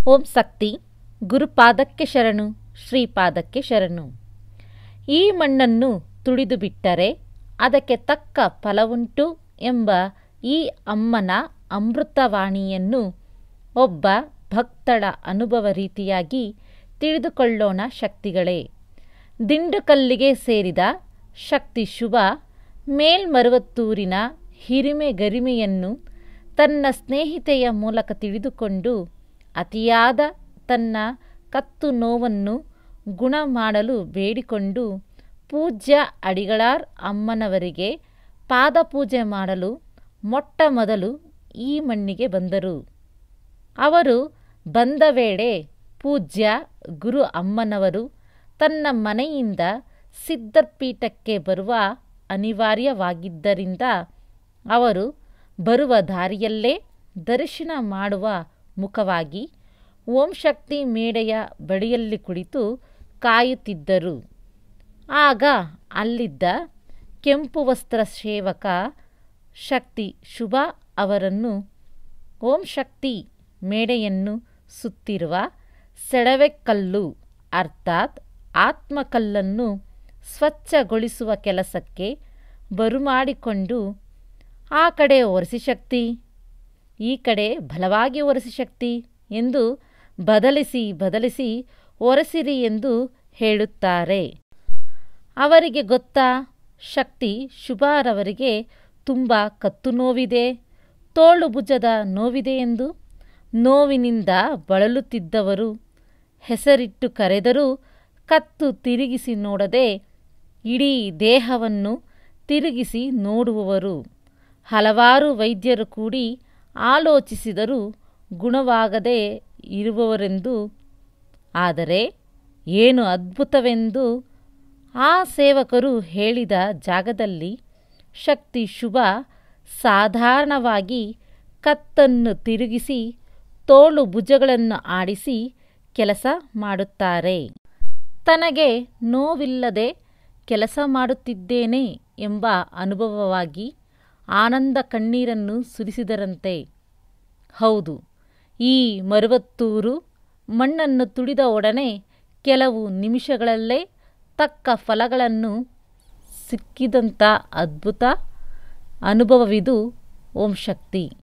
ಓಂ ಶಕ್ತಿ ಗುರುಪಾದಕ್ಕೆ ಶರಣು ಶ್ರೀಪಾದಕ್ಕೆ ಶರಣು ಈ ಮಣ್ಣನ್ನು ತುಳಿದು ಬಿಟ್ಟರೆ ಅದಕ್ಕೆ ತಕ್ಕ ಫಲವುಂಟು ಎಂಬ ಈ ಅಮ್ಮನ ಅಮೃತವಾಣಿಯನ್ನು ಒಬ್ಬ ಭಕ್ತಳ ಅನುಭವ ರೀತಿಯಾಗಿ ತಿಳಿದುಕೊಳ್ಳೋಣ ಶಕ್ತಿಗಳೇ ದಿಂಡುಕಲ್ಲಿಗೆ ಸೇರಿದ ಶಕ್ತಿ ಶುಭ ಮೇಲ್ಮರುವತ್ತೂರಿನ ಹಿರಿಮೆ ಗರಿಮೆಯನ್ನು ತನ್ನ ಸ್ನೇಹಿತೆಯ ಮೂಲಕ ತಿಳಿದುಕೊಂಡು ಅತಿಯಾದ ತನ್ನ ಕತ್ತು ನೋವನ್ನು ಗುಣ ಮಾಡಲು ಬೇಡಿಕೊಂಡು ಪೂಜ್ಯ ಅಡಿಗಳಾರ್ ಅಮ್ಮನವರಿಗೆ ಪಾದಪೂಜೆ ಮಾಡಲು ಮೊಟ್ಟ ಮೊದಲು ಈ ಮಣ್ಣಿಗೆ ಬಂದರು ಅವರು ಬಂದ ವೇಳೆ ಪೂಜ್ಯ ಗುರು ಅಮ್ಮನವರು ತನ್ನ ಮನೆಯಿಂದ ಸಿದ್ಧಪೀಠಕ್ಕೆ ಬರುವ ಅನಿವಾರ್ಯವಾಗಿದ್ದರಿಂದ ಅವರು ಬರುವ ದಾರಿಯಲ್ಲೇ ದರ್ಶನ ಮಾಡುವ ಮುಖವಾಗಿ ಓಂ ಶಕ್ತಿ ಮೇಡೆಯ ಬಳಿಯಲ್ಲಿ ಕುಳಿತು ಕಾಯುತ್ತಿದ್ದರು ಆಗ ಅಲ್ಲಿದ್ದ ಕೆಂಪು ವಸ್ತ್ರ ಸೇವಕ ಶಕ್ತಿ ಶುಭ ಅವರನ್ನು ಓಂ ಶಕ್ತಿ ಮೇಡೆಯನ್ನು ಸುತ್ತಿರುವ ಸೆಳವೆಕಲ್ಲು ಅರ್ಥಾತ್ ಆತ್ಮಕಲ್ಲನ್ನು ಸ್ವಚ್ಛಗೊಳಿಸುವ ಕೆಲಸಕ್ಕೆ ಬರುಮಾಡಿಕೊಂಡು ಆ ಕಡೆ ಒರೆಸಿ ಶಕ್ತಿ ಈ ಕಡೆ ಬಲವಾಗಿ ಒರೆಸಿ ಶಕ್ತಿ ಎಂದು ಬದಲಿಸಿ ಬದಲಿಸಿ ಒರೆಸಿರಿ ಎಂದು ಹೇಳುತ್ತಾರೆ ಅವರಿಗೆ ಗೊತ್ತಾ ಶಕ್ತಿ ಶುಭಾರವರಿಗೆ ತುಂಬ ಕತ್ತು ನೋವಿದೆ ತೋಳು ಭುಜದ ನೋವಿದೆ ಎಂದು ನೋವಿನಿಂದ ಬಳಲುತ್ತಿದ್ದವರು ಹೆಸರಿಟ್ಟು ಕರೆದರೂ ಕತ್ತು ತಿರುಗಿಸಿ ನೋಡದೆ ಇಡೀ ದೇಹವನ್ನು ತಿರುಗಿಸಿ ನೋಡುವವರು ಹಲವಾರು ವೈದ್ಯರು ಕೂಡಿ ಆಲೋಚಿಸಿದರೂ ಗುಣವಾಗದೇ ಇರುವವರೆಂದು ಆದರೆ ಏನು ಅದ್ಭುತವೆಂದು ಆ ಸೇವಕರು ಹೇಳಿದ ಜಾಗದಲ್ಲಿ ಶಕ್ತಿ ಶುಭ ಸಾಧಾರಣವಾಗಿ ಕತ್ತನ್ನು ತಿರುಗಿಸಿ ತೋಳು ಭುಜಗಳನ್ನು ಆಡಿಸಿ ಕೆಲಸ ಮಾಡುತ್ತಾರೆ ತನಗೆ ನೋವಿಲ್ಲದೆ ಕೆಲಸ ಮಾಡುತ್ತಿದ್ದೇನೆ ಎಂಬ ಅನುಭವವಾಗಿ ಆನಂದ ಕಣ್ಣೀರನ್ನು ಸುರಿಸಿದರಂತೆ ಹೌದು ಈ ಮರುವತ್ತೂರು ಮಣ್ಣನ್ನು ತುಳಿದ ಒಡನೆ ಕೆಲವು ನಿಮಿಷಗಳಲ್ಲೇ ತಕ್ಕ ಫಲಗಳನ್ನು ಸಿಕ್ಕಿದಂಥ ಅದ್ಭುತ ಅನುಭವವಿದು ಓಂ ಶಕ್ತಿ